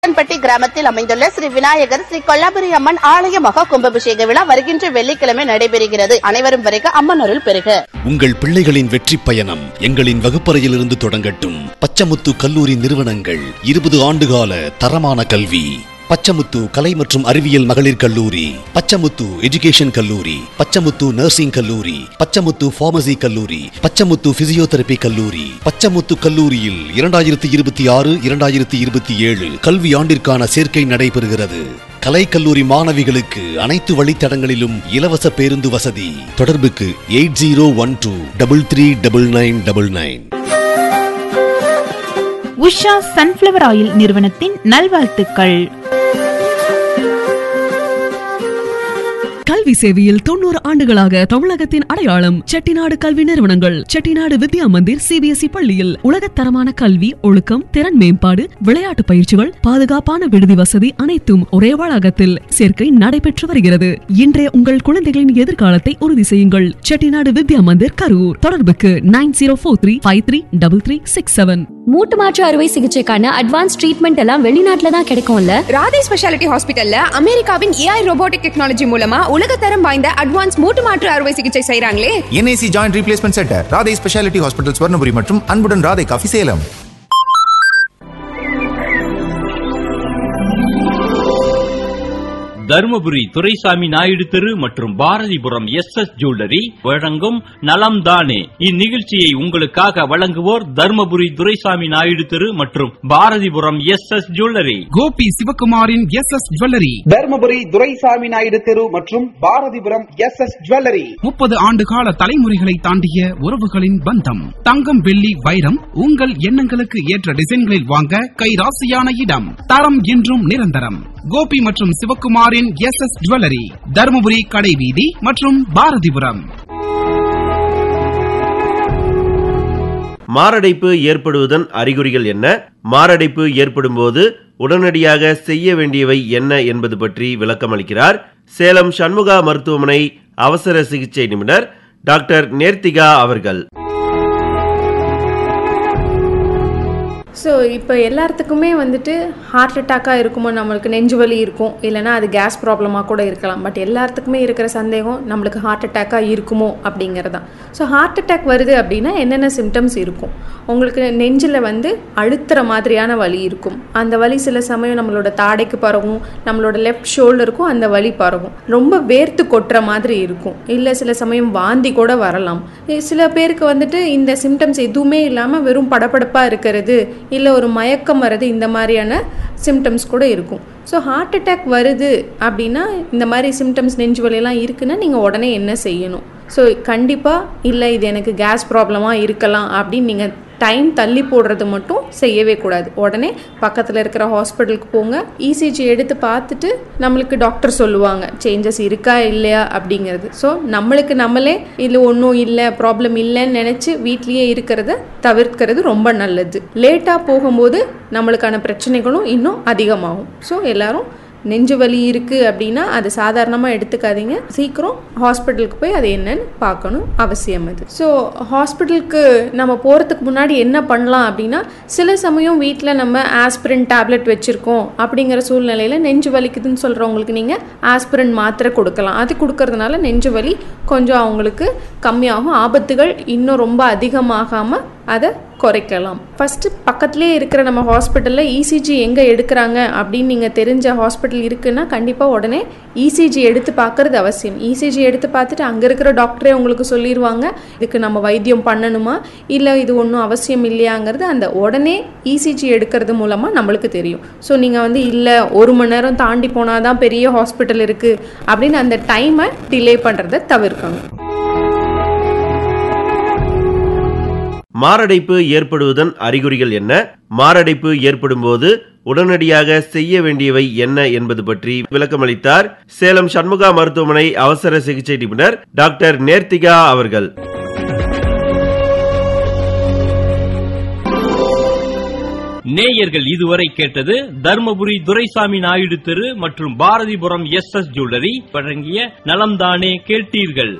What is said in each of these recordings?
பட்டி கிராமத்தில் அமைந்துள்ள ஸ்ரீ விநாயகர் ஸ்ரீ கொல்லாபுரி அம்மன் ஆலய மகா கும்பாபிஷேக விழா வருகின்ற வெள்ளிக்கிழமை நடைபெறுகிறது அனைவரும் வரைக அம்மன் அருள் பெறுக உங்கள் பிள்ளைகளின் வெற்றி பயணம் எங்களின் வகுப்பறையிலிருந்து தொடங்கட்டும் பச்சமுத்து கல்லூரி நிறுவனங்கள் இருபது ஆண்டுகால தரமான கல்வி பச்சமுத்து கலை மற்றும் அறிவியல் மகளிர் கல்லூரி பச்சமுத்து எஜுகேஷன் கல்லூரி பச்சமுத்து நர்சிங் கல்லூரி பச்சமுத்து பார்மசி கல்லூரி பச்சமுத்து பிசியோதெரபி கல்லூரி பச்சமுத்து கல்லூரியில் இரண்டாயிரத்தி இருபத்தி ஆறு இரண்டாயிரத்தி இருபத்தி ஏழு கல்வி ஆண்டிற்கான சேர்க்கை நடைபெறுகிறது கலை கல்லூரி மாணவிகளுக்கு அனைத்து வழித்தடங்களிலும் இலவச பேருந்து வசதி தொடர்புக்கு eight zero one two double three double nine double nine Usha sunflower oil நிறுவனத்தின் நல்வாழ்த்துக்கள் கல்வி சேவையில் தொண்ணூறு ஆண்டுகளாக தமிழகத்தின் அடையாளம் செட்டிநாடு கல்வி நிறுவனங்கள் செட்டிநாடு வித்யா மந்திர் சிபிஎஸ்இ பள்ளியில் உலகத்தரமான கல்வி ஒழுக்கம் திறன் மேம்பாடு விளையாட்டு பயிற்சிகள் பாதுகாப்பான விடுதி வசதி அனைத்தும் ஒரே வளாகத்தில் சேர்க்கை நடைபெற்று வருகிறது இன்றைய உங்கள் குழந்தைகளின் எதிர்காலத்தை உறுதி செய்யுங்கள் செட்டிநாடு வித்யா மந்திர் கரூர் தொடர்புக்கு nine zero four three five three double three six seven மூட்டு மாற்று அறுவை சிகிச்சைக்கான அட்வான்ஸ் ட்ரீட்மெண்ட் எல்லாம் வெளிநாட்டுல தான் கிடைக்கும்ல ராதே ஸ்பெஷாலிட்டி ஹாஸ்பிட்டல்ல அமெரிக்காவின் ஏஐ ரோபோட்டிக் டெக்னாலஜி மூலமா உலகத்தரம் வாய்ந்த அட்வான்ஸ் மூட்டு மாற்று அறுவை சிகிச்சை செய்றாங்களே NIC joint replacement centre Radhai speciality hospital Swarnapuri மற்றும் அன்புடன் ராதை காஃபி சேலம் தருமபுரி துரைசாமி நாயுடு தெரு மற்றும் பாரதிபுரம் எஸ் எஸ் ஜுவல்லரி வழங்கும் நலம் தானே இந்நிகழ்ச்சியை உங்களுக்காக வழங்குவோர் தருமபுரி துரைசாமி நாயுடு தெரு மற்றும் Bharathipuram S S jewellery Gopi சிவகுமாரின் S S jewellery Dharmapuri Duraisamy Naidu தெரு மற்றும் பாரதிபுரம் எஸ் எஸ் ஜுவல்லரி முப்பது ஆண்டு கால தலைமுறைகளை தாண்டிய உறவுகளின் பந்தம் தங்கம் வெள்ளி வைரம் உங்கள் எண்ணங்களுக்கு ஏற்ற டிசைன்களில் வாங்க கைராசியான இடம் தரம் என்றும் நிரந்தரம் கோபி மற்றும் சிவகுமாரின் எஸ் எஸ் ஜுவல்லரி தருமபுரி கடைவீதி மற்றும் பாரதிபுரம் மாரடைப்பு ஏற்படுவதன் அறிகுறிகள் என்ன மாரடைப்பு ஏற்படும் போது உடனடியாக செய்ய வேண்டியவை என்ன என்பது பற்றி விளக்கம் அளிக்கிறார் சேலம் சண்முகா மருத்துவமனை அவசர சிகிச்சை நிபுணர் டாக்டர் நேர்த்திகா அவர்கள் ஸோ இப்போ எல்லாத்துக்குமே வந்துட்டு ஹார்ட் அட்டாக்காக இருக்குமோ நம்மளுக்கு நெஞ்சு வலி இருக்கும் இல்லைனா அது கேஸ் ப்ராப்ளமாக கூட இருக்கலாம் பட் எல்லாத்துக்குமே இருக்கிற சந்தேகம் நம்மளுக்கு ஹார்ட் அட்டாக்காக இருக்குமோ அப்படிங்கிறது தான் ஸோ ஹார்ட் அட்டாக் வருது அப்படின்னா என்னென்ன சிம்டம்ஸ் இருக்கும் உங்களுக்கு நெஞ்சில் வந்து அழுத்துற மாதிரியான வலி இருக்கும் அந்த வலி சில சமயம் நம்மளோட தாடைக்கு பரவும் நம்மளோட லெஃப்ட் ஷோல்டருக்கும் அந்த வலி பரவும் ரொம்ப வேர்த்து கொட்டுற மாதிரி இருக்கும் இல்லை சில சமயம் வாந்தி கூட வரலாம் சில பேருக்கு வந்துட்டு இந்த சிம்டம்ஸ் எதுவுமே இல்லாமல் வெறும் படபடப்பாக இருக்கிறது இல்லை ஒரு மயக்கம் வர்றது இந்த மாதிரியான சிம்டம்ஸ் கூட இருக்கும் ஸோ ஹார்ட் அட்டாக் வருது அப்படின்னா இந்த மாதிரி சிம்டம்ஸ் நெஞ்சு வலியெல்லாம் இருக்குன்னா நீங்கள் உடனே என்ன செய்யணும் ஸோ கண்டிப்பாக இல்லை இது எனக்கு கேஸ் ப்ராப்ளமாக இருக்கலாம் அப்படின்னு நீங்கள் டைம் தள்ளி போடுறது மட்டும் செய்யவே கூடாது உடனே பக்கத்தில் இருக்கிற ஹாஸ்பிட்டலுக்கு போங்க இசிஜி எடுத்து பார்த்துட்டு நம்மளுக்கு டாக்டர் சொல்லுவாங்க சேஞ்சஸ் இருக்கா இல்லையா அப்படிங்கிறது ஸோ நம்மளுக்கு நம்மளே இதில் ஒன்றும் இல்லை ப்ராப்ளம் இல்லைன்னு நினச்சி வீட்லேயே இருக்கிறத தவிர்க்கிறது ரொம்ப நல்லது லேட்டாக போகும்போது நம்மளுக்கான பிரச்சனைகளும் இன்னும் அதிகமாகும் ஸோ எல்லாரும் நெஞ்சு வலி இருக்குது அப்படின்னா அது சாதாரணமாக எடுத்துக்காதீங்க சீக்கிரம் ஹாஸ்பிட்டலுக்கு போய் அது என்னன்னு பார்க்கணும் அவசியம் அது ஸோ ஹாஸ்பிட்டலுக்கு நம்ம போகிறதுக்கு முன்னாடி என்ன பண்ணலாம் அப்படின்னா சில சமயம் வீட்டில் நம்ம ஆஸ்பிரின் டேப்லெட் வச்சுருக்கோம் அப்படிங்கிற சூழ்நிலையில் நெஞ்சு வலிக்குதுன்னு சொல்கிறவங்களுக்கு நீங்கள் ஆஸ்பிரின் மாத்திரை கொடுக்கலாம் அது கொடுக்கறதுனால நெஞ்சு வலி கொஞ்சம் அவங்களுக்கு கம்மியாகும் ஆபத்துகள் இன்னும் ரொம்ப அதிகமாகாமல் அதை குறைக்கலாம் ஃபஸ்ட்டு பக்கத்துலேயே இருக்கிற நம்ம ஹாஸ்பிட்டலில் இசிஜி எங்கே எடுக்கிறாங்க அப்படின்னு நீங்கள் தெரிஞ்ச ஹாஸ்பிட்டல் இருக்குன்னா கண்டிப்பாக உடனே இசிஜி எடுத்து பார்க்கறது அவசியம் இசிஜி எடுத்து பார்த்துட்டு அங்கே இருக்கிற டாக்டரே உங்களுக்கு சொல்லிடுவாங்க இதுக்கு நம்ம வைத்தியம் பண்ணணுமா இல்லை இது ஒன்றும் அவசியம் இல்லையாங்கிறது அந்த உடனே இசிஜி எடுக்கிறது மூலமாக நம்மளுக்கு தெரியும் ஸோ நீங்கள் வந்து இல்லை ஒரு மணி நேரம் தாண்டி போனால் தான் பெரிய ஹாஸ்பிட்டல் இருக்குது அப்படின்னு அந்த டைமை டிலே பண்ணுறதை தவிர்க்கணும் மாரடைப்பு ஏற்படுவதன் அறிகுறிகள் என்ன மாரடைப்பு ஏற்படும் போது உடனடியாக செய்ய வேண்டியவை என்ன என்பது பற்றி விளக்கமளித்தார் சேலம் சண்முகா மருத்துவமனை அவசர சிகிச்சை நிபுணர் டாக்டர் நேர்த்திகா அவர்கள் நேயர்கள் இதுவரை கேட்டது தர்மபுரி துரைசாமி நாயுடு தெரு மற்றும் பாரதிபுரம் எஸ் எஸ் ஜுவல்லரி வழங்கிய நலம்தானே கேட்டீர்கள்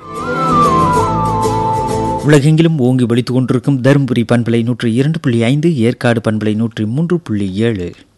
உலகெங்கிலும் ஓங்கி ஒலித்துக் கொண்டிருக்கும் தருமபுரி பண்பலை நூற்றி இரண்டு புள்ளி ஐந்து ஏற்காடு பண்பலை நூற்றி மூன்று புள்ளி ஏழு